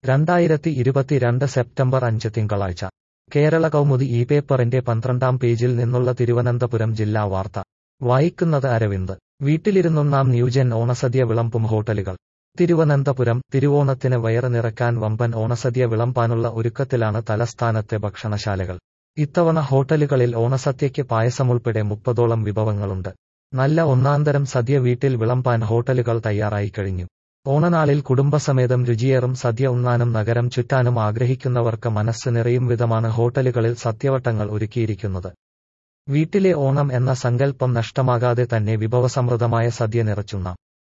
രണ്ടായിരത്തി ഇരുപത്തിരണ്ട് സെപ്റ്റംബർ അഞ്ച് തിങ്കളാഴ്ച കേരള കൗമുദി ഈ പേപ്പറിന്റെ പന്ത്രണ്ടാം പേജിൽ നിന്നുള്ള തിരുവനന്തപുരം ജില്ലാ വാർത്ത വായിക്കുന്നത് അരവിന്ദ് വീട്ടിലിരുന്നൊന്നാം ന്യൂജൻ ഓണസദ്യ വിളമ്പും ഹോട്ടലുകൾ തിരുവനന്തപുരം തിരുവോണത്തിന് വയറ് നിറക്കാൻ വമ്പൻ ഓണസദ്യ വിളമ്പാനുള്ള ഒരുക്കത്തിലാണ് തലസ്ഥാനത്തെ ഭക്ഷണശാലകൾ ഇത്തവണ ഹോട്ടലുകളിൽ ഓണസദ്യയ്ക്ക് പായസമുൾപ്പെടെ മുപ്പതോളം വിഭവങ്ങളുണ്ട് നല്ല ഒന്നാന്തരം സദ്യ വീട്ടിൽ വിളമ്പാൻ ഹോട്ടലുകൾ തയ്യാറായി കഴിഞ്ഞു ഓണനാളിൽ കുടുംബസമേതം രുചിയേറും സദ്യ ഉണ്ണാനും നഗരം ചുറ്റാനും ആഗ്രഹിക്കുന്നവർക്ക് മനസ്സ് നിറയും വിധമാണ് ഹോട്ടലുകളിൽ സദ്യവട്ടങ്ങൾ ഒരുക്കിയിരിക്കുന്നത് വീട്ടിലെ ഓണം എന്ന സങ്കല്പം നഷ്ടമാകാതെ തന്നെ വിഭവസമൃദ്ധമായ സദ്യ നിറച്ചുണ്ണാം